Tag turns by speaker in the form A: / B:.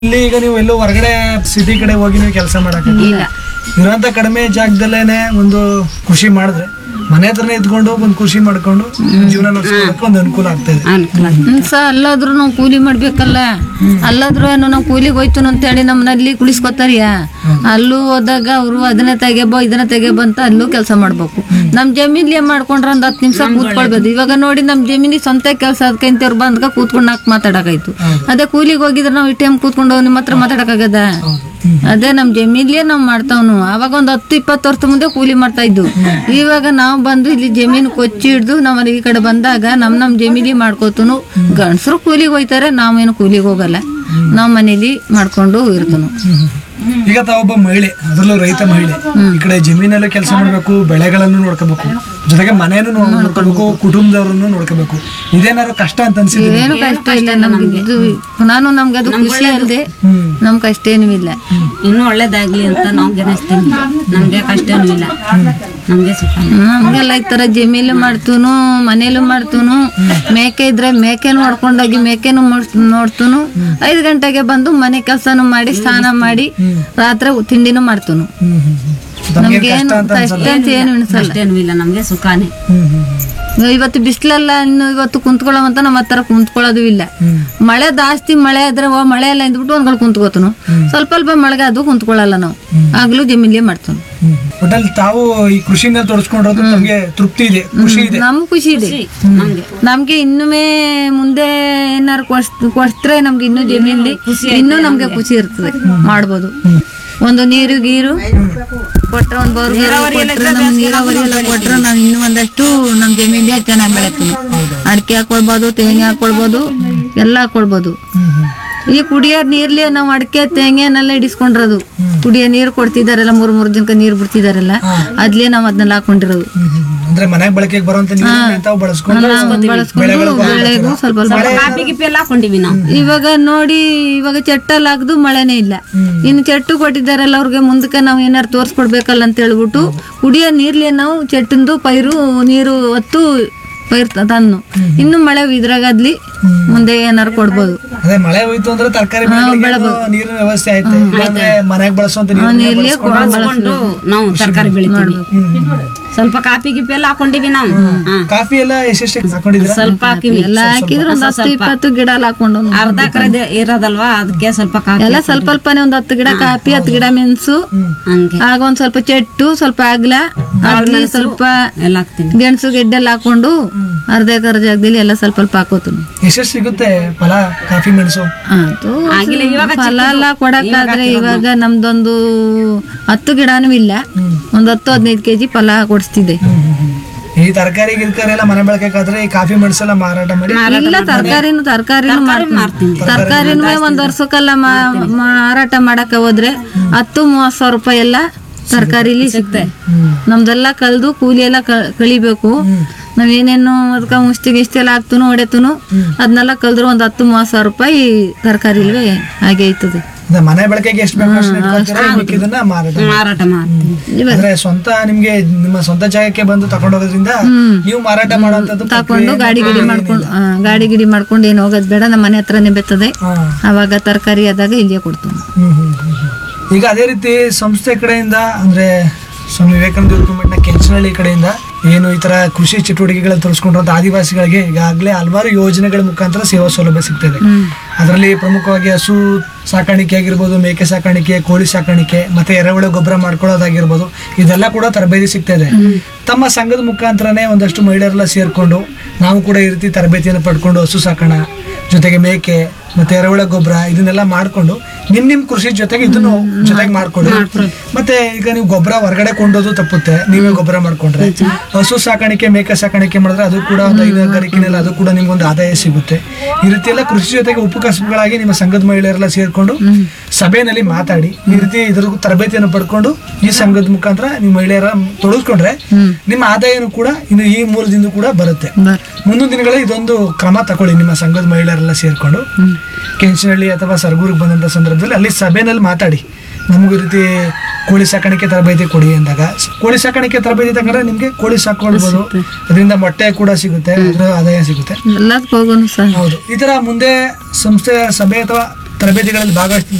A: ಇಲ್ಲಿ ಈಗ ನೀವು ಎಲ್ಲೋ ಹೊರಗಡೆ ಸಿಟಿ ಕಡೆ ಹೋಗಿ ನೀವು ಕೆಲಸ ಮಾಡಕ್ಕೆ
B: ಇಲ್ಲ
A: ಇರೋಂಥ ಕಡಿಮೆ ಜಾಗದಲ್ಲೇನೆ ಒಂದು ಕೃಷಿ ಮಾಡಿದ್ರೆ ಮನೆ ಹತ್ರನೇ ಇದ್ಕೊಂಡು ಒಂದು ಕೃಷಿ ಮಾಡ್ಕೊಂಡು ಜೀವನ ನಡೆಸ್ಕೊಳ್ಳೋಕೆ ಒಂದು ಅನುಕೂಲ ಆಗ್ತಾ ಇದೆ
B: ಅನುಕೂಲ
C: ಸ ಅಲ್ಲಾದ್ರೂ ನಾವು ಕೂಲಿ ಮಾಡ್ಬೇಕಲ್ಲ ಅಲ್ಲಾದ್ರೂ ಏನು ನಾವು ಕೂಲಿಗೆ ಹೋಯ್ತು ಅಂತೇಳಿ ನಮ್ಮನಲ್ಲಿ ಕುಳಿಸ್ಕೊತಾರಿಯ ಅಲ್ಲೂ ಹೋದಾಗ ಅವರು ಅದನ್ನ ತೆಗೆಬೋ ಇದನ್ನ ತೆಗೆಬೋ ಅಂತ ಅಲ್ಲೂ ಕೆಲಸ ಮಾಡ್ಬೇಕು ನಮ್ ಜಮೀನ್ಲಿ ಏನ್ ಮಾಡ್ಕೊಂಡ್ರ ಒಂದ್ ಹತ್ತು ನಿಮಿಷ ಕೂತ್ಕೊಳ್ಬೋದು ಇವಾಗ ನೋಡಿ ನಮ್ ಜಮೀನಿಗೆ ಸ್ವಂತ ಕೆಲಸ ಅದಕ್ಕಂತವ್ರು ಬಂದ್ಗ ಕೂತ್ಕೊಂಡು ನಾಲ್ಕು ಮಾತಾಡಕಾಯ್ತು ಅದೇ ಕೂಲಿಗೆ ಹೋಗಿದ್ರೆ ನಾವು ಈ ಟೈಮ್ ಕೂತ್ಕೊಂಡು ನಿಮ್ಮ ಹತ್ರ ಮಾತಾಡಕ್ಕಾಗದ ಅದೇ ನಮ್ ಜಮೀನ್ಲೇ ನಾವ್ ಮಾಡ್ತಾವ್ನು ಅವಾಗ ಒಂದ್ ಹತ್ತು ಇಪ್ಪತ್ತು ವರ್ಷ ಮುಂದೆ ಕೂಲಿ ಮಾಡ್ತಾ ಇದ್ದು ಇವಾಗ ನಾವು ಬಂದು ಇಲ್ಲಿ ಜಮೀನು ಕೊಚ್ಚಿ ಹಿಡ್ದು ನಮ್ಮ ಈ ಕಡೆ ಬಂದಾಗ ನಮ್ ನಮ್ ಜಮೀಲಿ ಮಾಡ್ಕೋತನು ಗಂಡಸರು ಕೂಲಿಗೆ ಹೋಯ್ತಾರೆ ನಾವೇನು ಕೂಲಿಗೆ ಹೋಗಲ್ಲ ನಾವ್ ಮನೇಲಿ ಮಾಡ್ಕೊಂಡು ಇರ್ತನು
A: ಈಗ ತಾವೊಬ್ಬ ಮಹಿಳೆ ಅದರಲ್ಲೂ ರೈತ ಮಹಿಳೆ ಈ ಕಡೆ ಜಮೀನಲ್ಲೂ ಕೆಲಸ ಮಾಡಬೇಕು ಬೆಳೆಗಳನ್ನು ನೋಡ್ಕೋಬೇಕು ಜೊತೆಗೆ ಮನೆಯನ್ನು ನೋಡ್ಕೋಬೇಕು ಕುಟುಂಬದವ್ರನ್ನು ನೋಡ್ಕೋಬೇಕು ಇದೇನಾದ್ರು ಕಷ್ಟ ಅಂತ ಅನ್ಸಿದೆ
C: ಏನು ಕಷ್ಟ ಇಲ್ಲ ನಮ್ಗೆ ಇದು ನಾನು ನಮ್ಗೆ ಅದು ಖುಷಿ ಅಲ್ದೆ
A: ಹ್ಮ್
C: ನಮ್ ಕಷ್ಟ ಏನೂ ಇಲ್ಲ
B: ಇನ್ನೂ ಒಳ್ಳೇದಾಗ್ಲಿ ಅಂತ ನಾವು ಗೆನಿಸ್ತೀನಿ ನಮ್ಗೆ ಕಷ್ಟನೂ ಇಲ್ಲ ನಮ್ಗೆ ಸುಖ
C: ನಮ್ಗೆಲ್ಲ ಈ ತರ ಜಮೀನು ಮಾಡ್ತೂನು ಮನೇಲೂ ಮಾಡ್ತೂನು ಮೇಕೆ ಇದ್ರೆ ಮೇಕೆ ನೋಡ್ಕೊಂಡೋಗಿ ಮೇಕೆನು ನೋಡ್ತೂನು ಐದು ಗಂಟೆಗೆ ಬಂದು ಮನೆ ಕೆಲಸನು ಮಾಡಿ ಸ್ನಾನ ಮಾಡಿ ರಾತ್ರಿ ತಿಂಡಿನೂ ಮಾಡ್ತೂನು
A: ಹ್ಮ್ ಹ್ಮ್ ಹ್ಮ್ ನಮ್ಗೆ
C: ನಮ್ಗೇನು
A: ಕಷ್ಟ ಅಂತ
C: ಕಷ್ಟ ಅಂತ ಏನು ಅನ್ಸಲ್ಲ
B: ಕಷ್ಟನೂ ಇಲ್ಲ ನಮ್ಗೆ ಸುಖಾನೇ
A: ಹ್ಮ್ ಹ್ಮ್ ಹ್ಮ್
C: ಇವತ್ತು ಬಿಸಿಲಲ್ಲ ಇನ್ನು ಇವತ್ತು ಕುಂತ್ಕೊಳ್ಳೋವಂತ ನಮ್ಮ ಹತ್ರ ಕುಂತ್ಕೊಳ್ಳೋದು ಇಲ್ಲ
A: ಹ್ಮ್
C: ಮಳೆ ಜಾಸ್ತಿ ಮಳೆ ಆದ್ರೆ ಓ ಮಳೆ ಎಲ್ಲ ಅಂದ್ಬಿಟ್ಟು ಒಂದ್ಗಳು ಕುಂತ್ಕೋತನು ಸ್ವಲ್ಪ ಸ್ವಲ್ಪ ಮಳೆಗೆ ಅದು ಕುಂತ್ಕೊಳ್ಳಲ್ಲ ನಾವು ಆಗ್ಲೂ ಜಮೀನ್ಲೇ ಮಾಡ್ತಾನು
A: ಹ್ಮ್. ಒಟ್ಟಲ್ಲಿ ತಾವು ಈ ಕೃಷಿಯಿಂದ ತೊಡಸ್ಕೊಂಡಿರೋದು ನಮ್ಗೆ ತೃಪ್ತಿ ಇದೆ ಖುಷಿ ಇದೆ
C: ನಮ್ ಖುಷಿ ಇದೆ
B: ನಮ್ಗೆ
C: ನಮ್ಗೆ ಇನ್ನುಮೇ ಮುಂದೆ ಏನಾರು ಕೊಡ್ಸ್ರೆ ನಮ್ಗೆ ಇನ್ನೂ ಜಮೀನಲ್ಲಿ ಇನ್ನೂ ನಮ್ಗೆ ಖುಷಿ ಇರ್ತದೆ ಮಾಡ್ಬೋದು ಒಂದು ನೀರು ಗೀರು ಕೊಟ್ರೆ ಒಂದು ಬೋರ್ ಕೊಟ್ರೆ ನಮ್ ನೀರಾವರಿ ಎಲ್ಲ ಕೊಟ್ರೆ ನಾವ್ ಇನ್ನೂ ಒಂದಷ್ಟು ನಮ್ ಜಮೀನಿಗೆ ಚೆನ್ನಾಗಿ ಬೆಳಿತೀವಿ ಅಡಿಕೆ ಹಾಕೊಳ್ಬೋದು ತೆಂಗಿ ಹಾಕೊಳ್ಬೋದು ಎಲ್ಲ ಹಾಕೊಳ್ಬೋದು
A: ಹ್ಮ್ ಹ್ಮ್
C: ಈ ಕುಡಿಯೋ ನೀರ್ಲಿ ನಾವು ಅಡಿಕೆ ತೆಂಗಿನೆಲ್ಲ ಇಡಿಸ್ಕೊಂಡಿರೋದು ಕುಡಿಯೋ ನೀರು ಕೊಡ್ತಿದಾರೆಲ್ಲ ಮೂರ್ ಮೂರ್ ಜನಕ್ಕೆ ನೀರು ಬಿಡ್ತಿದಾರೆಲ್ಲ ಅದ್ಲೇ ನಾವ್ ಅದನ್ನೆಲ್ಲ ಹಾಕೊಂಡಿರೋದು
A: ಹ್ಮ್ ಹ್ಮ್ ಹ್ಮ್. ಅಂದ್ರೆ ಮನೆಗೆ ಬಳಕೆಗೆ ಬರುವಂತ ನೀರನ್ನ ತಾವು ಬಳಸ್ಕೊಂಡು
C: ಬಳಸ್ಕೊಂಡು ಬೆಳೆಗೂ ಸ್ವಲ್ಪ ಸ್ವಲ್ಪ
B: ಕಾಪಿ ಗಿಪಿ ಎಲ್ಲ ಹಾಕೊಂಡಿವಿ ನಾವು
C: ಇವಾಗ ನೋಡಿ ಇವಾಗ ಚಟ್ಟಲ್ಲಿ ಹಾಕ್ದು ಮಳೆನೇ ಇಲ್ಲ ಇನ್ನು ಚೆಟ್ಟು ಕೊಟ್ಟಿದ್ದಾರಲ್ಲ ಅವ್ರಿಗೆ ಮುಂದಕ್ಕೆ ನಾವು ಏನಾರು ತೋರ್ಸ್ಕೊಡ್ಬೇಕಲ್ಲ ಅಂತ ಹೇಳ್ಬಿಟ್ಟು ಕುಡಿಯೋ ನೀರ್ಲಿ ನಾವು ಚೆಟ್ಟಿಂದು ಪೈರು ನೀರು ಹೊತ್ತು ಪೈರ್ ತ- ತಂದು ಇನ್ನು ಮಳೆ ಇದ್ರಾಗದ್ಲಿ ಮುಂದೆ ಏನಾರು ಕೊಡ್ಬೋದು
A: ಅದೇ ಮಳೆ ಹೋಯ್ತು ಅಂದ್ರೆ ತರಕಾರಿ ನೀರಿನ ವ್ಯವಸ್ಥೆ ಆಯ್ತು ಇಲ್ಲಾಂದ್ರೆ ಮನೆಗೆ ಬಳಸುವಂತ ನೀರು
B: ಬಳಸ್ಕೊಂಡು ನಾವು ತರಕಾರಿ ಬೆಳಿತೀವಿ ಸ್ವಲ್ಪ ಕಾಪಿ ಗಿಪಿ ಎಲ್ಲ ಹಾಕೊಂಡಿವಿ ನಾವು ಹಾ.
A: ಕಾಫಿ ಎಲ್ಲ ಎಷ್ಟೆಷ್ಟು ಹಾಕೊಂಡಿದ್ರ
B: ಸ್ವಲ್ಪ ಹಾಕಿವಿ
C: ಎಲ್ಲ ಹಾಕಿದ್ರೆ ಒಂದ್ ಹತ್ತು ಇಪ್ಪತ್ತು ಗಿಡ ಎಲ್ಲ ಹಾಕೊಂಡು
B: ಅರ್ಧ ಎಕರೆ ಇರೋದಲ್ವಾ ಅದಕ್ಕೆ ಸ್ವಲ್ಪ ಕಾಪಿ
C: ಎಲ್ಲ ಸ್ವಲ್ಪ ಸ್ವಲ್ಪನೇ ಒಂದ್ ಹತ್ತು ಗಿಡ ಕಾಪಿ ಹತ್ತು ಗಿಡ ಮೆಣಸು
B: ಹಂಗೆ
C: ಆಗ ಒಂದ್ ಸ್ವಲ್ಪ ಚೆಟ್ಟು ಸ್ವಲ್ಪ ಆಗ್ಲ ಆಗ್ಲಿ ಸ್ವಲ್ಪ
B: ಎಲ್ಲ ಹಾಕ್ತೀನಿ
C: ಗೆಣಸು ಗೆಡ್ಡೆಲ್ಲ ಹಾಕೊಂಡು ಅರ್ಧ ಎಕರೆ ಜಾಗದಲ್ಲಿ ಎಲ್ಲ ಸ್ವಲ್ಪ ಸ್ವಲ್ಪ ಹಾಕೋತೀನಿ
A: ಎಷ್ಟೆಷ್ಟು ಸಿಗುತ್ತೆ ಫಲ ಕಾಫಿ ಮೆಣಸು
C: ಅದು
B: ಆಗಿಲ್ಲ ಇವಾಗ
C: ಫಲ ಎಲ್ಲ ಕೊಡಕ್ಕಾದ್ರೆ ಇವಾಗ ನಮ್ದೊಂದು ಹತ್ತು ಗಿಡನೂ ಇಲ್ಲ ಒಂದ್ ಹತ್ತು ಹದಿನೈದು ಕೆಜಿ ಫಲ ಕೊಡಿಸ್ತಿದ್ದೆ
A: ಈ ತರಕಾರಿ ಗಿರ್ಕಾರಿ ಎಲ್ಲ ಮನೆ ಬಳಕೆಗಾದ್ರೆ ಈ ಕಾಫಿ ಮೆಣಸೆಲ್ಲ ಮಾರಾಟ ಮಾಡಿ
C: ಇಲ್ಲ ತರಕಾರಿನೂ ತರಕಾರಿನೂ ಮಾಡ್ತೀನಿ ತರಕಾರಿನೂ ಒಂದ್ ವರ್ಷಕ್ಕೆಲ್ಲ ಮಾ- ಮಾರಾಟ ಮಾಡಕ್ ಹೋದ್ರೆ ಹತ್ತು ಮೂವತ್ ಸಾವಿರ ರೂಪಾಯಿ ಎಲ್ಲ ತರಕಾರಿಲಿ ಸಿಗ್ತೆ ನಮ್ದೆಲ್ಲ ಕಲ್ದು ಕೂಲಿ ಎಲ್ಲ ಕ- ಕಳಿಬೇಕು ನಾವೇನೇನು ಅದಕ್ಕೆ ಮುಷ್ಟಿ ಗಿಷ್ಟಿ ಎಲ್ಲ ಹಾಕ್ತುನು ಹೊಡೆತುನು ಅದನ್ನೆಲ್ಲ ಕಲ್ದ್ರು ಒಂದ್ ಹತ್ತು ಮೂವತ್ ಸಾವಿರ ರೂಪಾಯಿ ತರಕಾರಿಲ್ವೇ ಹಾಗೆ ಐತದೆ
A: ಅದೇ ಮನೆ ಬಳಕೆಗೆ ಎಷ್ಟು ಬೇಕು ಅಷ್ಟು ಇಟ್ಕೊತೀರಾ, ಮಿಕ್ಕಿದ್ದನ್ನ ಮಾರಾಟ ಮಾಡಿ.
B: ಮಾರಾಟ ಮಾಡ್ತೀನಿ
A: ಅಂದ್ರೆ ಸ್ವಂತ ನಿಮ್ಗೆ ನಿಮ್ಮ ಸ್ವಂತ ಜಾಗಕ್ಕೆ ಬಂದು ತಗೊಂಡೋಗೋದ್ರಿಂದ ನೀವು ಮಾರಾಟ ಮಾಡುವಂತದ್ದು
C: ತಕೊಂಡು ಗಾಡಿ ಗಿಡಿ ಮಾಡ್ಕೊಂಡು ಆ, ಗಾಡಿ ಗಿಡಿ ಮಾಡ್ಕೊಂಡು ಏನು ಹೋಗೋದ್ ಬೇಡ ನಮ್ಮ ಮನೆ ಹತ್ರನೇ ಬೆತ್ತದೆ
A: ಹಾ.
C: ಅವಾಗ ತರಕಾರಿ ಆದಾಗ ಇಲ್ಲಿಯೇ ಕೊಡ್ತೀನಿ
A: ಹ್ಮ್ ಹ್ಮ್ ಹ್ಮ್ ಹ್ಮ್. ಈಗ ಅದೇ ರೀತಿ ಸಂಸ್ಥೆ ಕಡೆಯಿಂದ ಅಂದ್ರೆ ಸ್ವಾಮಿ ವಿವೇಕಾನಂದ ನ ಕೆಂಚನಹಳ್ಳಿ ಕಡೆಯಿಂದ ಏನು ಈ ತರ ಕೃಷಿ ಚಟುವಟಿಕೆಗಳಲ್ಲಿ ತೊಡಸ್ಕೊಂಡಿರುವಂತ ಆದಿವಾಸಿಗಳಿಗೆ ಈಗಾಗಲೇ ಹಲವಾರು ಯೋಜನೆಗಳ ಮುಖಾಂತರ ಸೇವಾ ಸೌಲಭ್ಯ ಸಿಗ್ತದೆ ಅದರಲ್ಲಿ ಪ್ರಮುಖವಾಗಿ ಹಸು ಸಾಕಾಣಿಕೆ ಆಗಿರ್ಬೋದು ಮೇಕೆ ಸಾಕಾಣಿಕೆ ಕೋಳಿ ಸಾಕಾಣಿಕೆ ಮತ್ತೆ ಎರೆಹುಳ ಗೊಬ್ಬರ ಮಾಡ್ಕೊಳ್ಳೋದಾಗಿರ್ಬೋದು ಇದೆಲ್ಲ ಕೂಡ ತರಬೇತಿ ಸಿಗ್ತಾ ಇದೆ ತಮ್ಮ ಸಂಘದ ಮುಖಾಂತರನೇ ಒಂದಷ್ಟು ಮಹಿಳೆಯರೆಲ್ಲ ಸೇರ್ಕೊಂಡು ನಾವು ಕೂಡ ಈ ರೀತಿ ತರಬೇತಿಯನ್ನು ಪಡ್ಕೊಂಡು ಹಸು ಸಾಕೋಣ ಜೊತೆಗೆ ಮೇಕೆ ಮತ್ತೆ ಎರೆಹುಳ ಗೊಬ್ಬರ ಇದನ್ನೆಲ್ಲ ಮಾಡ್ಕೊಂಡು ನಿಮ್ ನಿಮ್ ಕೃಷಿ ಜೊತೆಗೆ ಇದನ್ನು ಜೊತೆಗೆ ಮಾಡ್ಕೊಡಿ ಮತ್ತೆ ಈಗ ನೀವು ಗೊಬ್ಬರ ಹೊರಗಡೆ ಕೊಂಡೋದು ತಪ್ಪುತ್ತೆ ನೀವೇ ಗೊಬ್ಬರ ಮಾಡ್ಕೊಂಡ್ರೆ ಹಸು ಸಾಕಾಣಿಕೆ ಮೇಕೆ ಸಾಕಾಣಿಕೆ ಮಾಡಿದ್ರೆ ಅದು ಕೂಡ ಒಂದು ಹೈನುಗಾರಿಕೆನೆಲ್ಲ ಅದು ಕೂಡ ನಿಮ್ಗೊಂದು ಆದಾಯ ಸಿಗುತ್ತೆ ಈ ರೀತಿ ಎಲ್ಲ ಕೃಷಿ ಜೊತೆಗೆ ಉಪಕಸಬುಗಳಾಗಿ ನಿಮ್ಮ ಸಂಘದ ಮಹಿಳೆಯರೆಲ್ಲ ಸೇರ್ಕೊಂಡು ಸಭೆಯಲ್ಲಿ ಮಾತಾಡಿ ಈ ರೀತಿ ಇದ್ರ ತರಬೇತಿಯನ್ನು ಪಡ್ಕೊಂಡು ಈ ಸಂಘದ ಮುಖಾಂತರ ನೀವು ಮಹಿಳೆಯರ ತೊಡಗಿಸ್ಕೊಂಡ್ರೆ ನಿಮ್ಮ ಆದಾಯನೂ ಕೂಡ ಇನ್ನು ಈ ಮೂಲದಿಂದ ಕೂಡ ಬರುತ್ತೆ
C: ಬರ್
A: ಮುಂದಿನ ದಿನಗಳಲ್ಲಿ ಇದೊಂದು ಕ್ರಮ ತಗೊಳ್ಳಿ ನಿಮ್ಮ ಸಂಘದ ಮಹಿಳೆಯರೆಲ್ಲ ಸೇರ್ಕೊಂಡು ಕೆಂಚನಹಳ್ಳಿ ಅಥವಾ ಸರಗೂರಿಗೆ ಬಂದಂಥ ಸಂದರ್ಭದಲ್ಲಿ ಅಲ್ಲಿ ಸಭೆನಲ್ಲಿ ಮಾತಾಡಿ ನಮಗೂ ಈ ರೀತಿ ಕೋಳಿ ಸಾಕಾಣಿಕೆ ತರಬೇತಿ ಕೊಡಿ ಅಂದಾಗ ಸ್- ಕೋಳಿ ಸಾಕಾಣಿಕೆ ತರಬೇತಿ ತಗೊಂಡ್ರೆ ನಿಮಗೆ ಕೋಳಿ ಸಾಕೊಳ್ಬೋದು ಅದರಿಂದ ಮೊಟ್ಟೆ ಕೂಡ ಸಿಗುತ್ತೆ ಅದರ ಆದಾಯ ಸಿಗುತ್ತೆ
C: ಎಲ್ಲದಕ್ಕೂ ಹೋಗೋನು ಸರ್
A: ಹೌದು ಈ ತರ ಮುಂದೆ ಸಂಸ್ಥೆ ಸಭೆ ಅಥವಾ ತರಬೇತಿಗಳಲ್ಲಿ ಭಾಗವಹಿಸ್ತಿದ್ದೀರಾ